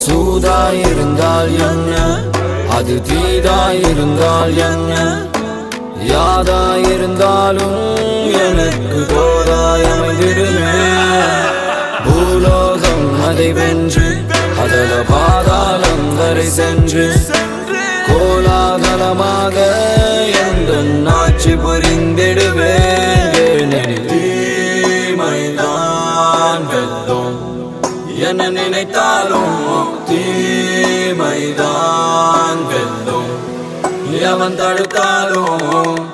சூதாயிருந்தால் என்ன அது தீதாயிருந்தால் என்ன யாதாயிருந்தாலும் எனக்கு தோதாயமைந்திடுமே பூலோகம் அதை வென்று அதல பாதாளம் வரை சென்று கோலாகலமாக எந்த ஆட்சி புரிந்திடுவேன் எனில் தீமைதான் வெல்லும் என்ன நினைத்தாலும் தீமைதான் வெல்லும் எவன் தடுத்தாலும்